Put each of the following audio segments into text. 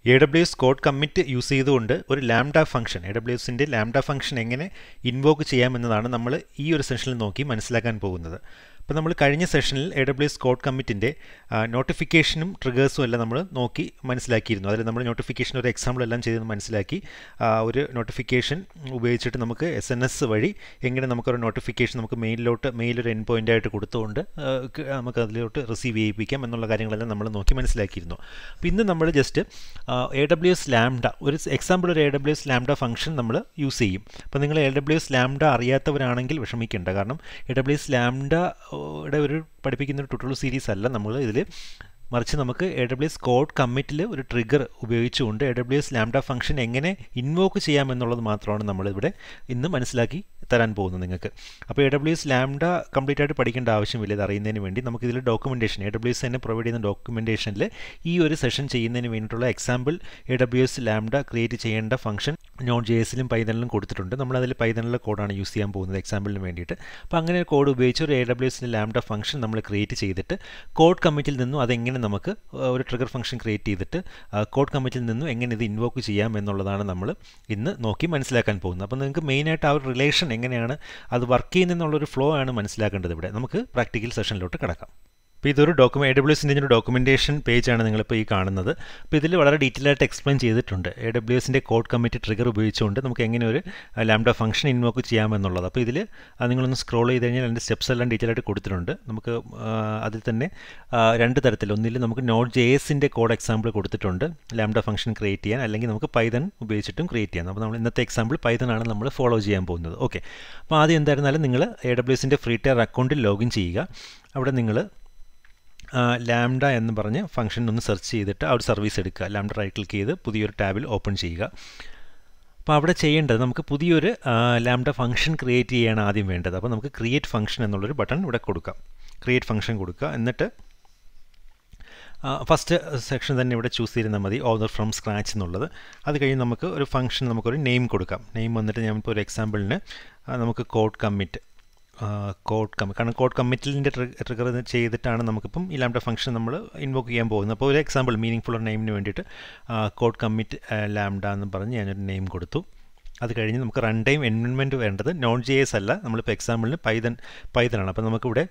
A W S code commit use ചെയ്തുകൊണ്ട് ഒരു lambda function A W എസിൻ്റെ lambda function എങ്ങനെ ഇൻവോക്ക് ചെയ്യാമെന്നതാണ് നമ്മൾ ഈ ഒരു സെഷനിൽ നോക്കി മനസ്സിലാക്കാൻ പോകുന്നത് അപ്പോൾ നമ്മൾ കഴിഞ്ഞ സെഷനിൽ എ ഡബ്ല്യു എസ് കോഡ് കമ്മിറ്റിൻ്റെ നോട്ടിഫിക്കേഷനും ട്രിഗേഴ്സും എല്ലാം നമ്മൾ നോക്കി മനസ്സിലാക്കിയിരുന്നു അതിൽ നമ്മൾ നോട്ടിഫിക്കേഷൻ ഒരു എക്സാമ്പിൾ എല്ലാം ചെയ്ത് മനസ്സിലാക്കി ഒരു നോട്ടിഫിക്കേഷൻ ഉപയോഗിച്ചിട്ട് നമുക്ക് എസ് എൻ എസ് വഴി എങ്ങനെ നമുക്കൊരു നോട്ടിഫിക്കേഷൻ നമുക്ക് മെയിലിലോട്ട് മെയിൽ ഒരു എൻ പോയിൻ്റ് ആയിട്ട് കൊടുത്തുകൊണ്ട് നമുക്ക് അതിലോട്ട് റിസീവ് ചെയ്യിപ്പിക്കാം എന്നുള്ള കാര്യങ്ങളെല്ലാം നമ്മൾ നോക്കി മനസ്സിലാക്കിയിരുന്നു അപ്പോൾ ഇന്ന് നമ്മൾ just A W S lambda ഒരു എക്സാമ്പിൾ ഒരു A W S lambda function നമ്മൾ യൂസ് ചെയ്യും അപ്പോൾ നിങ്ങൾ എ ഡബ്ല്യു എസ് ലാംഡ അറിയാത്തവരാണെങ്കിൽ വിഷമിക്കേണ്ട കാരണം എ ഡബ്ല്യു എസ് ലാംഡ യുടെ ഒരു പഠിപ്പിക്കുന്ന ഒരു ട്യൂട്ടോറിയൽ സീരീസ് അല്ല നമ്മൾ ഇതിൽ മറിച്ച് നമുക്ക് എ ഡബ്ല്യു എസ് കോഡ് കമ്മിറ്റിൽ ഒരു ട്രിഗർ ഉപയോഗിച്ചുകൊണ്ട് A W S lambda function എങ്ങനെ ഇൻവോക്ക് ചെയ്യാമെന്നുള്ളത് മാത്രമാണ് നമ്മളിവിടെ ഇന്ന് മനസ്സിലാക്കി തരാൻ പോകുന്നത് നിങ്ങൾക്ക് അപ്പോൾ A W S lambda complete ആയിട്ട് പഠിക്കേണ്ട ആവശ്യമില്ല ഇത് അറിയുന്നതിന് വേണ്ടി നമുക്ക് ഇതിൽ ഡോക്യുമെൻറ്റേഷൻ എ ഡബ്ല്യു എസ് തന്നെ പ്രൊവൈഡ് ചെയ്യുന്ന ഡോക്യുമെൻറ്റേഷനിൽ ഈ ഒരു സെഷൻ ചെയ്യുന്നതിന് വേണ്ടിയിട്ടുള്ള example A W S lambda create ചെയ്യേണ്ട ഫംഗ്ഷൻ നോൺ ജെ എസിലും പൈതണിലും കൊടുത്തിട്ടുണ്ട് നമ്മളതിൽ പൈതണിലെ കോഡാണ് യൂസ് ചെയ്യാൻ പോകുന്നത് എക്സാമ്പിളിന് വേണ്ടിയിട്ട് അപ്പോൾ അങ്ങനെ കോഡ് ഉപയോഗിച്ച് ഒരു എ ഡബ്ല്യു എസിൻ്റെ ലാംഡ ഫംഗ്ഷൻ നമ്മൾ ക്രിയേറ്റ് ചെയ്തിട്ട് കോഡ് കമ്മിറ്റിൽ നിന്നും അതെങ്ങനെ നമുക്ക് ഒരു ട്രിഗർ ഫംഗ്ഷൻ ക്രിയേറ്റ് ചെയ്തിട്ട് കോഡ് കമ്മിറ്റിൽ നിന്നും എങ്ങനെ ഇത് ഇൻവോക്ക് ചെയ്യാം എന്നുള്ളതാണ് നമ്മൾ ഇന്ന് നോക്കി മനസ്സിലാക്കാൻ പോകുന്നത് അപ്പോൾ നിങ്ങൾക്ക് മെയിനായിട്ട് ആ ഒരു റിലേഷൻ എങ്ങനെയാണ് അത് വർക്ക് ചെയ്യുന്നതെന്നുള്ളൊരു ഫ്ലോ ആണ് മനസ്സിലാക്കേണ്ടത് ഇവിടെ നമുക്ക് പ്രാക്ടിക്കൽ സെഷനിലോട്ട് കിടക്കാം അപ്പോൾ ഇതൊരു ഡോക്യുമെൻ എ ഡബ്ല്യു എസിൻ്റെ ഒരു ഡോക്യുമെൻറ്റേഷൻ പേജാണ് നിങ്ങളിപ്പോൾ ഈ കാണുന്നത് അപ്പോൾ ഇതിൽ വളരെ ഡീറ്റെയിൽ ആയിട്ട് എക്സ്പ്ലെയിൻ ചെയ്തിട്ടുണ്ട് എ ഡബ്ല്യു എസിൻ്റെ കോഡ് കമ്മിറ്റി ട്രിഗർ ഉപയോഗിച്ചുകൊണ്ട് നമുക്ക് എങ്ങനെ ഒരു ലാംഡ ഫംഗ്ഷൻ ഇൻവോക്ക് ചെയ്യാമെന്നുള്ളത് അപ്പോൾ ഇതിൽ നിങ്ങളൊന്ന് സ്ക്രോൾ ചെയ്ത് കഴിഞ്ഞാൽ അതിൻ്റെ സ്റ്റെപ്സ് എല്ലാം ഡീറ്റെയിൽ ആയിട്ട് കൊടുത്തിട്ടുണ്ട് നമുക്ക് അതിൽ തന്നെ രണ്ട് തരത്തിൽ ഒന്നിൽ നമുക്ക് നോട്ട് ജെ എസിൻ്റെ കോഡ് എക്സാമ്പിൾ കൊടുത്തിട്ടുണ്ട് ലാംഡ ഫംഗ്ഷൻ ക്രിയേറ്റ് ചെയ്യാൻ അല്ലെങ്കിൽ നമുക്ക് പൈതൺ ഉപയോഗിച്ചിട്ടും ക്രിയേറ്റ് ചെയ്യാം അപ്പോൾ നമ്മൾ ഇന്നത്തെ എക്സാമ്പിൾ പൈതൺ ആണ് നമ്മൾ ഫോളോ ചെയ്യാൻ പോകുന്നത് ഓക്കെ അപ്പോൾ ആദ്യം എന്തായിരുന്നാലും നിങ്ങൾ എ ഡബ്ല്യു എസിൻ്റെ ഫ്രീ ടയർ അക്കൗണ്ടിൽ ലോഗിൻ ചെയ്യുക അവിടെ നിങ്ങൾ ലാംഡ എന്ന് പറഞ്ഞ് ഫംഗ്ഷൻ ഒന്ന് സെർച്ച് ചെയ്തിട്ട് ആ ഒരു സർവീസ് എടുക്കുക ലാംഡ റൈറ്റ് ക്ലിക്ക് ചെയ്ത് പുതിയൊരു ടാബിൽ ഓപ്പൺ ചെയ്യുക അപ്പോൾ അവിടെ ചെയ്യേണ്ടത് നമുക്ക് പുതിയൊരു ലാംഡ ഫംഗ്ഷൻ ക്രിയേറ്റ് ചെയ്യാണ് ആദ്യം വേണ്ടത് അപ്പോൾ നമുക്ക് ക്രിയേറ്റ് ഫംഗ്ഷൻ എന്നുള്ളൊരു ബട്ടൺ ഇവിടെ കൊടുക്കാം ക്രിയേറ്റ് ഫംഗ്ഷൻ കൊടുക്കുക എന്നിട്ട് ഫസ്റ്റ് സെക്ഷൻ തന്നെ ഇവിടെ ചൂസ് ചെയ്തിരുന്നാൽ മതി ഓർഡർ ഫ്രം സ്ക്രാച്ച് എന്നുള്ളത് അത് കഴിഞ്ഞ് നമുക്ക് ഒരു ഫംഗ്ഷൻ നമുക്കൊരു നെയിം കൊടുക്കാം നെയിം വന്നിട്ട് ഞാൻ ഇപ്പോൾ ഒരു എക്സാമ്പിളിന് നമുക്ക് കോഡ് കമ്മിറ്റ് കോഡ് കമ്മി കാരണം കോഡ് കമ്മിറ്റലിൻ്റെ ട്രിഗർ ചെയ്തിട്ടാണ് നമുക്കിപ്പം ഈ ലാംഡ ഫംഗ്ഷൻ നമ്മൾ ഇൻവോക്ക് ചെയ്യാൻ പോകുന്നത് അപ്പോൾ ഒരു എക്സാമ്പിൾ മീനിങ് ഫുൾ നെയിമിന് വേണ്ടിയിട്ട് കോഡ് കമ്മിറ്റ് ലാംഡ എന്ന് പറഞ്ഞ് ഞാനൊരു നെയിം കൊടുത്തു അത് കഴിഞ്ഞ് നമുക്ക് റൺ ടൈം എൻവയോൺമെൻറ്റ് വേണ്ടത് നോൺ ജെ എസ് അല്ല നമ്മളിപ്പോൾ എക്സാമ്പിളിന് പൈതൺ പൈതണാണ് അപ്പോൾ നമുക്കിവിടെ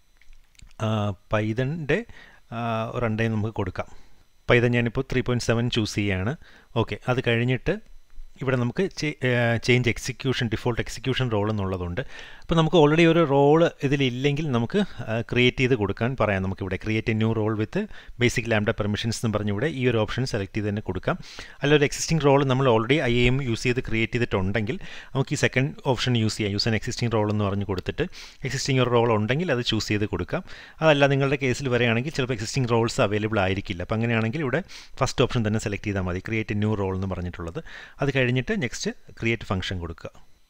പൈതണിൻ്റെ റൺ ടൈം നമുക്ക് കൊടുക്കാം പൈതൺ ഞാനിപ്പോൾ ത്രീ പോയിൻറ്റ് സെവൻ ചൂസ് ചെയ്യുകയാണ് ഓക്കെ അത് കഴിഞ്ഞിട്ട് ഇവിടെ നമുക്ക് change execution default execution role എന്നുള്ളതുണ്ട് അപ്പോൾ നമുക്ക് ഓൾറെഡി ഒരു റോൾ ഇതിലില്ലെങ്കിൽ നമുക്ക് ക്രിയേറ്റ് ചെയ്ത് കൊടുക്കാൻ പറയാം നമുക്കിവിടെ create a new role with basic lambda permissions എന്ന് പറഞ്ഞിവിടെ ഈ ഒരു ഓപ്ഷൻ സെലക്ട് ചെയ്ത് തന്നെ കൊടുക്കാം അല്ല ഒരു എക്സിസ്റ്റിംഗ് റോൾ നമ്മൾ ഓൾറെഡി ഐ എം യൂസ് ചെയ്ത് ക്രിയേറ്റ് ചെയ്തിട്ടുണ്ടെങ്കിൽ നമുക്ക് ഈ സെക്കൻഡ് ഓപ്ഷൻ യൂസ് ചെയ്യാം യൂസ് ആൻ എക്സിസ്റ്റിംഗ് റോൾ എന്ന് പറഞ്ഞ് കൊടുത്തിട്ട് എക്സിസ്റ്റിംഗ് ഒരു റോൾ ഉണ്ടെങ്കിൽ അത് ചൂസ് ചെയ്ത് കൊടുക്കാം അതല്ല നിങ്ങളുടെ കേസിൽ വരികയാണെങ്കിൽ ചിലപ്പോൾ എക്സിസ്റ്റിംഗ് റോൾസ് അവൈലബിൾ ആയിരിക്കില്ല അപ്പോൾ അങ്ങനെയാണെങ്കിൽ ഇവിടെ ഫസ്റ്റ് ഓപ്ഷൻ തന്നെ സെലക്ട് ചെയ്താൽ മതി ക്രിയേറ്റ് എ ന്യൂ റോൾ എന്ന് പറഞ്ഞിട്ടുള്ളത് അത് കഴിഞ്ഞിട്ട് നെക്സ്റ്റ് ക്രിയേറ്റ് ഫംഗ്ഷൻ കൊടുക്കുക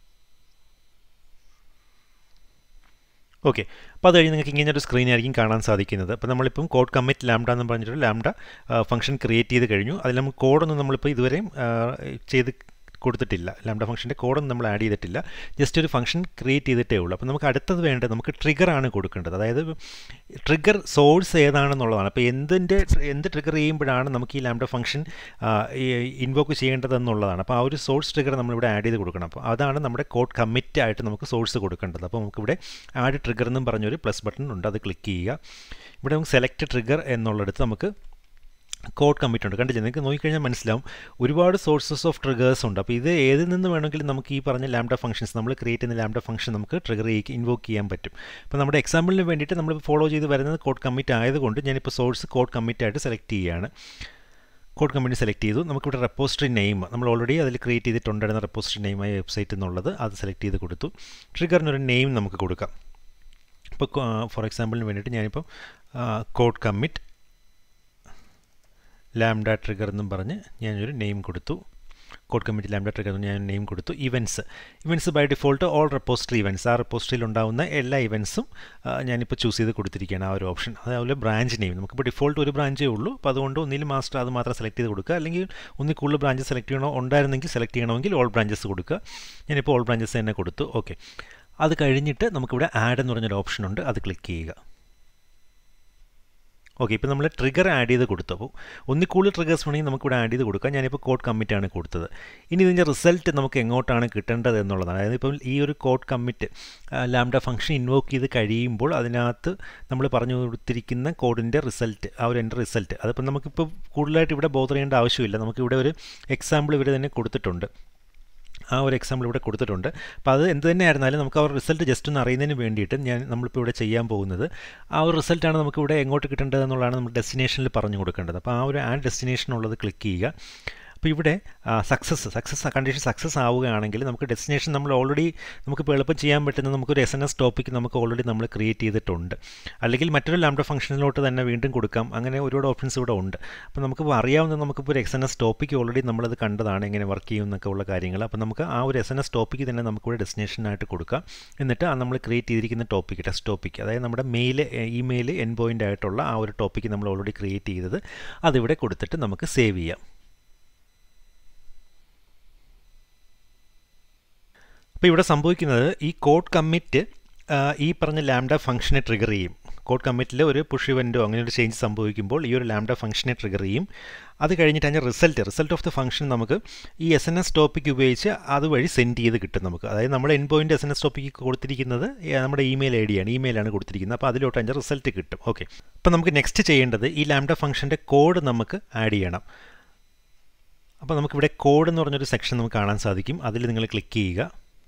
ഓക്കെ അപ്പോൾ അത് കഴിഞ്ഞ് നിങ്ങൾക്ക് ഇങ്ങനെ ഒരു സ്ക്രീൻ ആയിരിക്കും കാണാൻ സാധിക്കുന്നത് അപ്പോൾ നമ്മളിപ്പം കോഡ് കമ്മിറ്റ് ലാംഡ എന്ന് പറഞ്ഞിട്ട് ലാംഡ ഫംഗ്ഷൻ ക്രിയേറ്റ് ചെയ്ത് കഴിഞ്ഞു അതിൽ നമുക്ക് കോഡൊന്നും നമ്മളിപ്പോൾ ഇതുവരെയും ചെയ്ത് കൊടുത്തിട്ടില്ല ലാംഡ ഫംഗ്ഷൻ്റെ കോഡൊന്നും നമ്മൾ ആഡ് ചെയ്തിട്ടില്ല ജസ്റ്റ് ഒരു ഫംഗ്ഷൻ ക്രിയേറ്റ് ചെയ്തിട്ടേ ഉള്ളൂ അപ്പോൾ നമുക്ക് അടുത്തത് വേണ്ടത് നമുക്ക് ട്രിഗറാണ് കൊടുക്കേണ്ടത് അതായത് ട്രിഗർ സോഴ്സ് ഏതാണെന്നുള്ളതാണ് അപ്പോൾ എന്തിൻ്റെ എന്ത് ട്രിഗർ ചെയ്യുമ്പോഴാണ് നമുക്ക് ഈ ലാംഡ ഫംഗ്ഷൻ ഇൻവോക്ക് ചെയ്യേണ്ടതെന്നുള്ളതാണ് അപ്പോൾ ആ ഒരു സോഴ്സ് ട്രിഗർ നമ്മളിവിടെ ആഡ് ചെയ്ത് കൊടുക്കണം അപ്പോൾ അതാണ് നമ്മുടെ കോഡ് കമ്മിറ്റ് ആയിട്ട് നമുക്ക് സോഴ്സ് കൊടുക്കേണ്ടത് അപ്പോൾ നമുക്കിവിടെ ആഡ് ട്രിഗർ എന്നും പറഞ്ഞൊരു പ്ലസ് ബട്ടൺ ഉണ്ട് അത് ക്ലിക്ക് ചെയ്യുക ഇവിടെ നമുക്ക് സെലക്ട് ട്രിഗർ എന്നുള്ളിടത്ത് നമുക്ക് കോഡ് കമ്മിറ്റ് ഉണ്ട് കണ്ടില്ലേ നിങ്ങൾക്ക് നോക്കിക്കഴിഞ്ഞാൽ മനസ്സിലാവും ഒരുപാട് സോഴ്സസ് ഓഫ് ട്രിഗേഴ്സ് ഉണ്ട് അപ്പോൾ ഇത് ഏതിൽ നിന്ന് വേണമെങ്കിലും നമുക്ക് ഈ പറഞ്ഞ ലാംഡ ഫംഗ്ഷൻസ് നമ്മൾ ക്രിയേറ്റ് ചെയ്യുന്ന ലാംഡ ഫംഗ്ഷൻ നമുക്ക് ട്രിഗർ ഇൻവോക്ക് ചെയ്യാൻ പറ്റും അപ്പോൾ നമ്മുടെ എക്സാമ്പിളിന് വേണ്ടിയിട്ട് നമ്മൾ ഫോളോ ചെയ്ത് വരുന്നത് കോഡ് കമ്മിറ്റ് ആയതുകൊണ്ട് ഞാനിപ്പോൾ സോഴ്സ് കോഡ് കമ്മിറ്റ് ആയിട്ട് സെലക്ട് ചെയ്യുകയാണ് കോഡ് കമ്പനി സെലക്ട് ചെയ്തു നമുക്കിവിടെ റെപ്പോസിറ്ററി നെയിം നമ്മൾ ഓൾറെഡി അതിൽ ക്രിയേറ്റ് ചെയ്തിട്ടുണ്ടായിരുന്ന റെപ്പോസിറ്ററി നെയിമായ വെബ്സൈറ്റ് എന്നുള്ളത് അത് സെലക്ട് ചെയ്ത് കൊടുത്തു ട്രിഗറിനൊരു നെയിം നമുക്ക് കൊടുക്കാം ഇപ്പോൾ ഫോർ എക്സാമ്പിളിന് വേണ്ടിയിട്ട് ഞാനിപ്പോൾ കോഡ് കമ്മിറ്റ് ലാംഡ ട്രിഗർ എന്നും പറഞ്ഞ് ഞാനൊരു നെയിം കൊടുത്തു കോഡ് കമ്മിറ്റി ലാംഡ ട്രിഗർ ഞാൻ നെയിം കൊടുത്തു events events by default all repository events ആ റെപ്പോസിറ്ററിയിൽ ഉണ്ടാകുന്ന എല്ലാ ഇവൻറ്റ്സും ഞാനിപ്പോൾ ചൂസ് ചെയ്ത് കൊടുത്തിരിക്കുകയാണ് ആ ഒരു ഓപ്ഷൻ അതേപോലെ ബ്രാഞ്ച് നെയിം നമുക്കിപ്പോൾ ഡിഫോൾട്ട് ഒരു ബ്രാഞ്ചേ ഉള്ളൂ അപ്പോൾ അതുകൊണ്ട് ഒന്നിൽ മാസ്റ്റർ അത് മാത്രം സെലക്ട് ചെയ്ത് കൊടുക്കുക അല്ലെങ്കിൽ ഒന്നിൽ കൂടുതൽ ബ്രാഞ്ചസ് സെലക്ട് ചെയ്യണോ ഉണ്ടായിരുന്നെങ്കിൽ സെലക്ട് ചെയ്യണമെങ്കിൽ ഓൾ ബ്രാഞ്ചസ് കൊടുക്കുക ഞാനിപ്പോൾ ഓൾ ബ്രാഞ്ചസ് തന്നെ കൊടുത്തു ഓക്കെ അത് കഴിഞ്ഞിട്ട് നമുക്കിവിടെ ആഡ് എന്ന് പറഞ്ഞൊരു ഓപ്ഷൻ ഉണ്ട് അത് ക്ലിക്ക് ചെയ്യുക ഓക്കെ ഇപ്പോൾ നമ്മൾ ട്രിഗർ ആഡ് ചെയ്ത് കൊടുത്തു അപ്പോൾ ഒന്നിൽ കൂടുതൽ ട്രിഗേഴ്സ് വേണമെങ്കിൽ നമുക്കിവിടെ ആഡ് ചെയ്ത് കൊടുക്കാം ഞാനിപ്പോൾ കോഡ് കമ്മിറ്റാണ് കൊടുത്തത് ഇനി ഇതിൻ്റെ റിസൾട്ട് നമുക്ക് എങ്ങോട്ടാണ് കിട്ടേണ്ടത് എന്നുള്ളതാണ് അതായത് ഇപ്പം ഈ ഒരു code commit lambda function invoke ചെയ്ത് കഴിയുമ്പോൾ അതിനകത്ത് നമ്മൾ പറഞ്ഞു കൊടുത്തിരിക്കുന്ന കോഡിൻ്റെ റിസൾട്ട് ആ ഒരു എൻ്റെ റിസൾട്ട് അതിപ്പോൾ നമുക്കിപ്പോൾ കൂടുതലായിട്ട് ഇവിടെ ബോധർ ചെയ്യേണ്ട ആവശ്യമില്ല നമുക്കിവിടെ ഒരു എക്സാമ്പിൾ ഇവർ തന്നെ കൊടുത്തിട്ടുണ്ട് ആ ഒരു എക്സാമ്പിൾ ഇവിടെ കൊടുത്തിട്ടുണ്ട് അപ്പോൾ അത് എന്ത് തന്നെയായിരുന്നാലും നമുക്ക് ആ ഒരു റിസൾട്ട് ജസ്റ്റ് ഒന്ന് അറിയുന്നതിന് വേണ്ടിയിട്ട് ഞാൻ നമ്മളിപ്പോൾ ഇവിടെ ചെയ്യാൻ പോകുന്നത് ആ ഒരു റിസൾട്ടാണ് നമുക്ക് ഇവിടെ എങ്ങോട്ട് കിട്ടേണ്ടത് എന്നുള്ളതാണ് നമ്മൾ ഡെസ്റ്റിനേഷനിൽ പറഞ്ഞു കൊടുക്കേണ്ടത് അപ്പോൾ ആ ഒരു ആ ഡെസ്റ്റിനേഷൻ ഉള്ളത് ക്ലിക്ക് ചെയ്യുക അപ്പോൾ ഇവിടെ സക്സസ് സക്സസ് കണ്ടീഷൻ സക്സസ് ആവുകയാണെങ്കിൽ നമുക്ക് ഡെസ്റ്റിനേഷൻ നമ്മൾ ഓൾറെഡി നമുക്കിപ്പോൾ എളുപ്പം ചെയ്യാൻ പറ്റുന്ന നമുക്കൊരു എസ് എൻ എസ് ടോപ്പിക് നമുക്ക് ഓൾറെഡി നമ്മൾ ക്രിയേറ്റ് ചെയ്തിട്ടുണ്ട് അല്ലെങ്കിൽ മറ്റൊരു ലാംഡ ഫംഗ്ഷനിലോട്ട് തന്നെ വീണ്ടും കൊടുക്കാം അങ്ങനെ ഒരുപാട് ഓപ്ഷൻസ് ഇവിടെ ഉണ്ട് അപ്പോൾ നമുക്കിപ്പോൾ അറിയാവുന്ന നമുക്കിപ്പോൾ ഒരു S N S topic already നമ്മളത് കണ്ടതാണ് എങ്ങനെ വർക്ക് ചെയ്യും എന്നൊക്കെ ഉള്ള കാര്യങ്ങൾ അപ്പോൾ നമുക്ക് ആ ഒരു എസ് എൻ എസ് ടോപ്പിക്ക് തന്നെ നമുക്കിവിടെ ഡെസ്റ്റിനേഷനായിട്ട് കൊടുക്കാം എന്നിട്ട് ആ നമ്മൾ ക്രിയേറ്റ് ചെയ്തിരിക്കുന്ന ടോപ്പിക്ക് ടെസ്റ്റ് ടോപ്പിക്ക് അതായത് നമ്മുടെ മെയിൽ ഇമെയിൽ എൻ പോയിൻ്റ് ആയിട്ടുള്ള ആ ഒരു ടോപ്പിക്ക് നമ്മൾ ഓൾറെഡി ക്രിയേറ്റ് ചെയ്തത് അതിവിടെ കൊടുത്തിട്ട് നമുക്ക് സേവ് ചെയ്യാം അപ്പോൾ ഇവിടെ സംഭവിക്കുന്നത് ഈ കോഡ് കമ്മിറ്റ് ഈ പറഞ്ഞ ലാംഡ ഫംഗ്ഷനെ ട്രിഗർ ചെയ്യും കോഡ് കമ്മിറ്റിൽ ഒരു പുഷ് ഇവൻറ്റോ അങ്ങനെ ഒരു ചേഞ്ച് സംഭവിക്കുമ്പോൾ ഈ ഒരു ലാംഡ ഫംഗ്ഷനെ ട്രിഗർ ചെയ്യും അത് കഴിഞ്ഞിട്ട് അതിൻ്റെ result result of the function നമുക്ക് ഈ എസ് എൻ എസ് ടോപ്പിക്ക് ഉപയോഗിച്ച് അതുവഴി സെൻഡ് ചെയ്ത് കിട്ടും നമുക്ക് അതായത് നമ്മുടെ endpoint S N S topic കൊടുത്തിരിക്കുന്നത് നമ്മുടെ ഇമെയിൽ ഐ ഡിയാണ് ഇമെയിലാണ് കൊടുത്തിരിക്കുന്നത് അപ്പോൾ അതിലോട്ട് അതിൻ്റെ റിസൾട്ട് കിട്ടും ഓക്കെ അപ്പോൾ നമുക്ക് നെക്സ്റ്റ് ചെയ്യേണ്ടത് ഈ ലാംഡ ഫംഗ്ഷൻ്റെ കോഡ് നമുക്ക് ആഡ് ചെയ്യണം അപ്പോൾ നമുക്കിവിടെ കോഡ് എന്ന് പറഞ്ഞൊരു സെക്ഷൻ നമുക്ക് കാണാൻ സാധിക്കും അതിൽ നിങ്ങൾ ക്ലിക്ക് ചെയ്യുക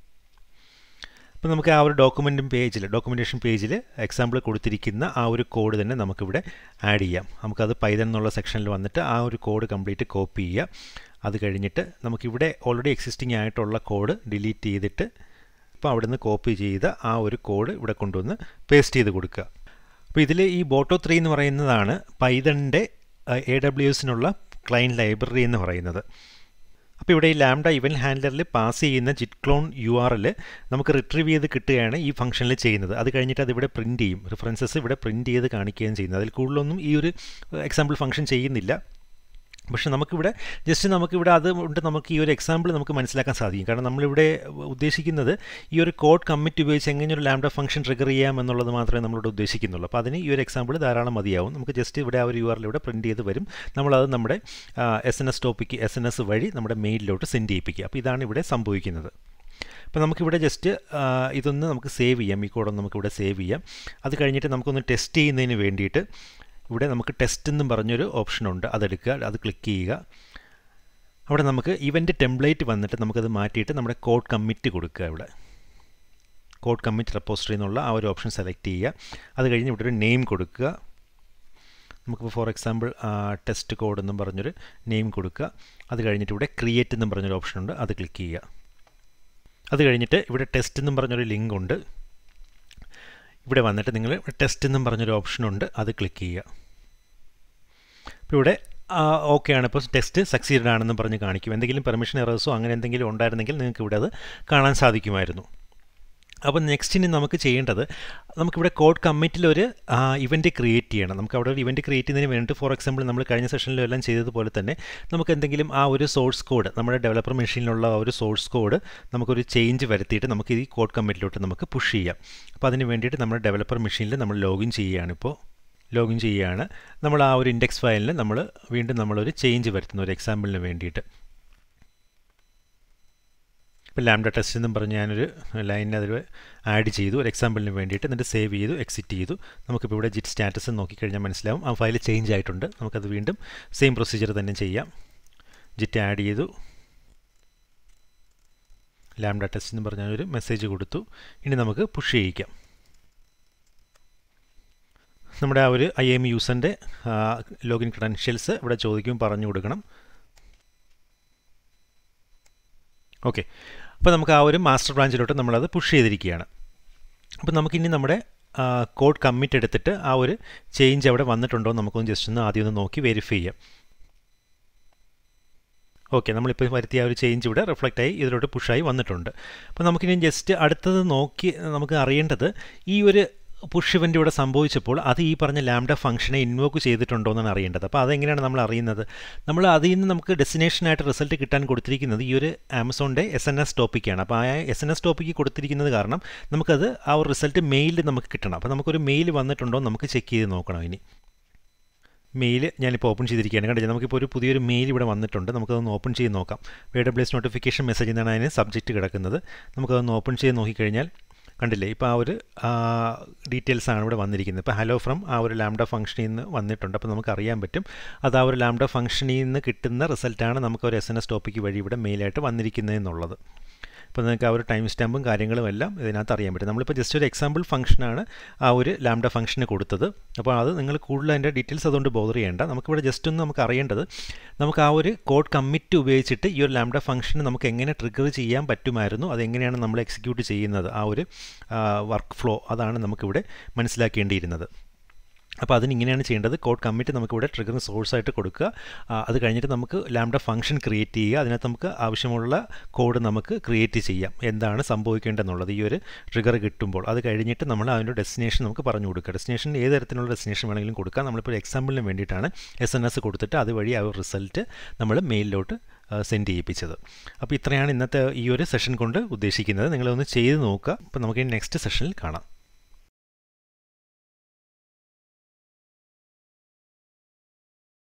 അപ്പോൾ നമുക്ക് ആ ഒരു ഡോക്യുമെൻറ്റും പേജിൽ ഡോക്യുമെൻറ്റേഷൻ പേജിൽ എക്സാമ്പിൾ കൊടുത്തിരിക്കുന്ന ആ ഒരു കോഡ് തന്നെ നമുക്കിവിടെ ആഡ് ചെയ്യാം നമുക്കത് പൈതൻ എന്നുള്ള സെക്ഷനിൽ വന്നിട്ട് ആ ഒരു കോഡ് കംപ്ലീറ്റ് കോപ്പി ചെയ്യുക അത് കഴിഞ്ഞിട്ട് നമുക്കിവിടെ ഓൾറെഡി എക്സിസ്റ്റിംഗ് ആയിട്ടുള്ള കോഡ് ഡിലീറ്റ് ചെയ്തിട്ട് ഇപ്പോൾ അവിടുന്ന് കോപ്പി ചെയ്ത ആ ഒരു കോഡ് ഇവിടെ കൊണ്ടുവന്ന് പേസ്റ്റ് ചെയ്ത് കൊടുക്കുക അപ്പോൾ ഇതിൽ ഈ ബോട്ടോ ത്രീ എന്ന് പറയുന്നതാണ് പൈതണിൻ്റെ എ ഡബ്ല്യു എസിനുള്ള ക്ലയൻറ്റ് ലൈബ്രറി എന്ന് പറയുന്നത് അപ്പോൾ ഇവിടെ ഈ ലാംഡ ഇവൻറ്റ് ഹാൻഡലറിൽ പാസ് ചെയ്യുന്ന git clone U R L നമുക്ക് റിട്രീവ് ചെയ്ത് കിട്ടുകയാണ് ഈ ഫംഗ്ഷനിൽ ചെയ്യുന്നത് അത് കഴിഞ്ഞിട്ട് അത് ഇവിടെ പ്രിൻറ്റ് ചെയ്യും റിഫറൻസസ് ഇവിടെ പ്രിൻറ്റ് ചെയ്ത് കാണിക്കുകയും ചെയ്യുന്നത് അതിൽ കൂടുതലൊന്നും ഈ ഒരു എക്സാമ്പിൾ ഫംഗ്ഷൻ ചെയ്യുന്നില്ല പക്ഷേ നമുക്കിവിടെ ജസ്റ്റ് നമുക്കിവിടെ അത് കൊണ്ട് നമുക്ക് ഈ ഒരു എക്സാമ്പിൾ നമുക്ക് മനസ്സിലാക്കാൻ സാധിക്കും കാരണം നമ്മളിവിടെ ഉദ്ദേശിക്കുന്നത് ഈ ഒരു കോഡ് കമ്മിറ്റ് ഉപയോഗിച്ച് എങ്ങനെ ഒരു ലാംഡ ഫംഗ്ഷൻ ട്രിഗർ ചെയ്യാം എന്നുള്ളത് മാത്രമേ നമ്മളിവിടെ ഉദ്ദേശിക്കുന്നുള്ളൂ അപ്പോൾ അതിന് ഈ ഒരു എക്സാമ്പിൾ ധാരാളം മതിയാവും നമുക്ക് ജസ്റ്റ് ഇവിടെ ആ ഒരു യു ആർ ഇവിടെ പ്രിൻറ്റ് ചെയ്ത് വരും നമ്മളത് നമ്മുടെ S N S topic S N S വഴി നമ്മുടെ മെയിലിലോട്ട് സെൻഡ് ചെയ്യിപ്പിക്കുക അപ്പോൾ ഇതാണ് ഇവിടെ സംഭവിക്കുന്നത് അപ്പോൾ നമുക്കിവിടെ ജസ്റ്റ് ഇതൊന്ന് നമുക്ക് സേവ് ചെയ്യാം ഈ കോഡൊന്ന് നമുക്കിവിടെ സേവ് ചെയ്യാം അത് കഴിഞ്ഞിട്ട് നമുക്കൊന്ന് ടെസ്റ്റ് ചെയ്യുന്നതിന് വേണ്ടിയിട്ട് ഇവിടെ നമുക്ക് ടെസ്റ്റ് എന്നും പറഞ്ഞൊരു ഓപ്ഷൻ ഉണ്ട് അതെടുക്കുക അത് ക്ലിക്ക് ചെയ്യുക അവിടെ നമുക്ക് ഇവൻ്റ് ടെംപ്ലേറ്റ് വന്നിട്ട് നമുക്കത് മാറ്റിയിട്ട് നമ്മുടെ കോഡ് കമ്മിറ്റ് കൊടുക്കുക ഇവിടെ കോഡ് കമ്മിറ്റ് റെപ്പോസിറ്ററി എന്നുള്ള ആ ഒരു ഓപ്ഷൻ സെലക്ട് ചെയ്യുക അത് കഴിഞ്ഞ് ഇവിടെ ഒരു നെയിം കൊടുക്കുക നമുക്കിപ്പോൾ ഫോർ എക്സാമ്പിൾ ടെസ്റ്റ് കോഡ് എന്നും പറഞ്ഞൊരു നെയിം കൊടുക്കുക അത് കഴിഞ്ഞിട്ട് ഇവിടെ ക്രിയേറ്റ് എന്നും പറഞ്ഞൊരു ഓപ്ഷൻ ഉണ്ട് അത് ക്ലിക്ക് ചെയ്യുക അത് കഴിഞ്ഞിട്ട് ഇവിടെ ടെസ്റ്റ് എന്നും പറഞ്ഞൊരു ലിങ്ക് ഉണ്ട് ഇവിടെ വന്നിട്ട് നിങ്ങൾ ടെസ്റ്റ് എന്നും പറഞ്ഞൊരു ഓപ്ഷൻ ഉണ്ട് അത് ക്ലിക്ക് ചെയ്യുക ഇപ്പോൾ ഇവിടെ ഓക്കെ ആണ് ഇപ്പോൾ ടെസ്റ്റ് സക്സീഡ് ആണെന്ന് പറഞ്ഞ് കാണിക്കും എന്തെങ്കിലും പെർമിഷൻ എറേഴ്സോ അങ്ങനെ എന്തെങ്കിലും ഉണ്ടായിരുന്നെങ്കിൽ നിങ്ങൾക്ക് ഇവിടെ അത് കാണാൻ സാധിക്കുമായിരുന്നു അപ്പോൾ നെക്സ്റ്റ് ഇനി നമുക്ക് ചെയ്യേണ്ടത് നമുക്കിവിടെ കോഡ് കമ്മിറ്റിൽ ഒരു ഇവൻറ്റ് ക്രിയേറ്റ് ചെയ്യണം നമുക്ക് അവിടെ ഒരു ഇവൻറ്റ് ക്രിയേറ്റ് ചെയ്യുന്നതിന് വേണ്ടിയിട്ട് ഫോർ എക്സാമ്പിൾ നമ്മൾ കഴിഞ്ഞ സെഷനിലും എല്ലാം ചെയ്തതുപോലെ തന്നെ നമുക്ക് എന്തെങ്കിലും ആ ഒരു സോഴ്സ് കോഡ് നമ്മുടെ ഡെവലപ്പർ മെഷീനിലുള്ള ആ ഒരു സോഴ്സ് കോഡ് നമുക്കൊരു ചേഞ്ച് വരുത്തിയിട്ട് നമുക്ക് ഈ കോഡ് കമ്മിറ്റിലോട്ട് നമുക്ക് പുഷ് ചെയ്യാം അപ്പോൾ അതിന് വേണ്ടിയിട്ട് നമ്മുടെ ഡെവലപ്പർ മെഷീനിൽ നമ്മൾ ലോഗിൻ ചെയ്യുകയാണ് ഇപ്പോൾ ലോഗിൻ ചെയ്യുകയാണ് നമ്മൾ ആ ഒരു ഇൻഡെക്സ് ഫയലിൽ നമ്മൾ വീണ്ടും നമ്മളൊരു ചേഞ്ച് വരുത്തുന്നു ഒരു എക്സാമ്പിളിന് വേണ്ടിയിട്ട് ഇപ്പോൾ ലാംഡ ടെസ്റ്റ് എന്നും പറഞ്ഞ് ഞാനൊരു ലൈൻ അതിൽ ആഡ് ചെയ്തു ഒരു എക്സാമ്പിളിന് വേണ്ടിയിട്ട് എന്നിട്ട് സേവ് ചെയ്തു എക്സിറ്റ് ചെയ്തു നമുക്കിപ്പോൾ ഇവിടെ ജിറ്റ് സ്റ്റാറ്റസ് നോക്കിക്കഴിഞ്ഞാൽ മനസ്സിലാവും ആ ഫയൽ ചേഞ്ച് ആയിട്ടുണ്ട് നമുക്കത് വീണ്ടും സെയിം പ്രൊസീജിയർ തന്നെ ചെയ്യാം ജിറ്റ് ആഡ് ചെയ്തു ലാംഡ ടെസ്റ്റ് എന്ന് പറഞ്ഞ ഒരു മെസ്സേജ് കൊടുത്തു ഇനി നമുക്ക് പുഷ് ചെയ്യിക്കാം നമ്മുടെ ആ ഒരു ഐ എം യൂസറിൻ്റെ ലോഗിൻ ക്രെഡൻഷ്യൽസ് ഇവിടെ ചോദിക്കും പറഞ്ഞു കൊടുക്കണം ഓക്കെ അപ്പോൾ നമുക്ക് ആ ഒരു മാസ്റ്റർ ബ്രാഞ്ചിലോട്ട് നമ്മളത് പുഷ് ചെയ്തിരിക്കുകയാണ് അപ്പോൾ നമുക്കിനി നമ്മുടെ കോഡ് കമ്മിറ്റ് എടുത്തിട്ട് ആ ഒരു ചേഞ്ച് അവിടെ വന്നിട്ടുണ്ടോ നമുക്കൊന്ന് ജസ്റ്റ് ഒന്ന് ആദ്യം ഒന്ന് നോക്കി വെരിഫൈ ചെയ്യാം ഓക്കെ നമ്മളിപ്പോൾ വരുത്തിയ ആ ഒരു ചേഞ്ച് ഇവിടെ റിഫ്ലക്റ്റ് ആയി ഇതിലോട്ട് പുഷായി വന്നിട്ടുണ്ട് അപ്പോൾ നമുക്കിനി ജസ്റ്റ് അടുത്തത് നോക്കി നമുക്ക് അറിയേണ്ടത് ഈ ഒരു പുഷ് ഇവൻ്റ് ഇവിടെ സംഭവിച്ചപ്പോൾ അത് ഈ പറഞ്ഞ ലാംഡ ഫംഗ്ഷനെ ഇൻവോക്ക് ചെയ്തിട്ടുണ്ടോ എന്നാണ് അറിയേണ്ടത് അപ്പോൾ അതെങ്ങനെയാണ് നമ്മൾ അറിയുന്നത് നമ്മൾ അതിൽ നിന്ന് നമുക്ക് ഡെസ്റ്റിനേഷനായിട്ട് റിസൾട്ട് കിട്ടാൻ കൊടുത്തിരിക്കുന്നത് ഈ ഒരു ആമസോണിൻ്റെ എസ് എൻ എസ് ടോപ്പിക്കാണ് അപ്പോൾ ആ എസ് എൻ എസ് ടോപ്പിക്ക് കൊടുത്തിരിക്കുന്നത് കാരണം നമുക്കത് ആ ഒരു റിസൾട്ട് മെയിലിൽ നമുക്ക് കിട്ടണം അപ്പോൾ നമുക്കൊരു മെയിൽ വന്നിട്ടുണ്ടോ നമുക്ക് ചെക്ക് ചെയ്ത് നോക്കണം ഇനി മെയിൽ ഞാനിപ്പോൾ ഓപ്പൺ ചെയ്തിരിക്കുകയാണ് കണ്ടില്ല നമുക്കിപ്പോൾ ഒരു പുതിയൊരു മെയിൽ ഇവിടെ വന്നിട്ടുണ്ട് നമുക്കതൊന്ന് ഓപ്പൺ ചെയ്ത് നോക്കാം A W S notification message എന്നാണ് അതിന് സബ്ജക്റ്റ് കിടക്കുന്നത് നമുക്കതൊന്ന് ഓപ്പൺ ചെയ്ത് നോക്കിക്കഴിഞ്ഞാൽ കണ്ടില്ലേ ഇപ്പോൾ ആ ഒരു ഡീറ്റെയിൽസ് ആണ് ഇവിടെ വന്നിരിക്കുന്നത് ഇപ്പോൾ ഹലോ ഫ്രം ആ ഒരു ലാംഡ ഫംഗ്ഷനിൽ നിന്ന് വന്നിട്ടുണ്ട് അപ്പോൾ നമുക്ക് അറിയാൻ പറ്റും അത് ആ ഒരു ലാംഡ ഫംഗ്ഷനിൽ നിന്ന് കിട്ടുന്ന റിസൾട്ടാണ് നമുക്ക് ഒരു എസ് എൻ എസ് ടോപ്പിക്ക് വഴി ഇവിടെ മെയിലായിട്ട് വന്നിരിക്കുന്നത് എന്നുള്ളത് അപ്പോൾ നിങ്ങൾക്ക് ആ ഒരു ടൈം സ്റ്റാമ്പും കാര്യങ്ങളും എല്ലാം ഇതിനകത്ത് അറിയാൻ പറ്റും നമ്മളിപ്പോൾ ജസ്റ്റ് ഒരു എക്സാമ്പിൾ ഫംഗ്ഷനാണ് ആ ഒരു ലാംഡ ഫംഗ്ഷന് കൊടുത്തത് അപ്പോൾ അത് നിങ്ങൾ കൂടുതൽ അതിൻ്റെ ഡീറ്റെയിൽസ് അതുകൊണ്ട് ബോധർ ചെയ്യേണ്ട നമുക്കിവിടെ ജസ്റ്റ് ഒന്ന് നമുക്ക് അറിയേണ്ടത് നമുക്ക് ആ ഒരു കോഡ് കമ്മിറ്റ് ഉപയോഗിച്ചിട്ട് ഈ ഒരു ലാംഡ ഫംഗ്ഷന് നമുക്ക് എങ്ങനെ ട്രിഗർ ചെയ്യാൻ പറ്റുമായിരുന്നു അതെങ്ങനെയാണ് നമ്മൾ എക്സിക്യൂട്ട് ചെയ്യുന്നത് ആ ഒരു വർക്ക് ഫ്ലോ അതാണ് നമുക്കിവിടെ മനസ്സിലാക്കേണ്ടിയിരുന്നത് അപ്പോൾ അതിന് ഇങ്ങനെയാണ് ചെയ്യേണ്ടത് കോഡ് കമ്മിറ്റ് നമുക്കിവിടെ ട്രിഗറിന് സോഴ്സ് ആയിട്ട് കൊടുക്കുക അത് കഴിഞ്ഞിട്ട് നമുക്ക് ലാംഡ ഫംഗ്ഷൻ ക്രിയേറ്റ് ചെയ്യുക അതിനകത്ത് നമുക്ക് ആവശ്യമുള്ള കോഡ് നമുക്ക് ക്രിയേറ്റ് ചെയ്യാം എന്താണ് സംഭവിക്കേണ്ടതെന്നുള്ളത് ഈ ഒരു ട്രിഗർ കിട്ടുമ്പോൾ അത് കഴിഞ്ഞിട്ട് നമ്മൾ അതിൻ്റെ ഡെസ്റ്റിനേഷൻ നമുക്ക് പറഞ്ഞു കൊടുക്കുക ഡെസ്റ്റിനേഷൻ ഏത് തരത്തിലുള്ള ഡെസ്റ്റിനേഷൻ വേണമെങ്കിലും കൊടുക്കാം നമ്മളിപ്പോൾ എക്സാമ്പിളിന് വേണ്ടിയിട്ടാണ് എസ് എൻ എസ് കൊടുത്തിട്ട് അതുവഴി ആ ഒരു റിസൾട്ട് നമ്മൾ മെയിലിലോട്ട് സെൻഡ് ചെയ്യിപ്പിച്ചത് അപ്പോൾ ഇത്രയാണ് ഇന്നത്തെ ഈ ഒരു സെഷൻ കൊണ്ട് ഉദ്ദേശിക്കുന്നത് നിങ്ങളൊന്ന് ചെയ്ത് നോക്കുക അപ്പോൾ നമുക്ക് നെക്സ്റ്റ് സെഷനിൽ കാണാം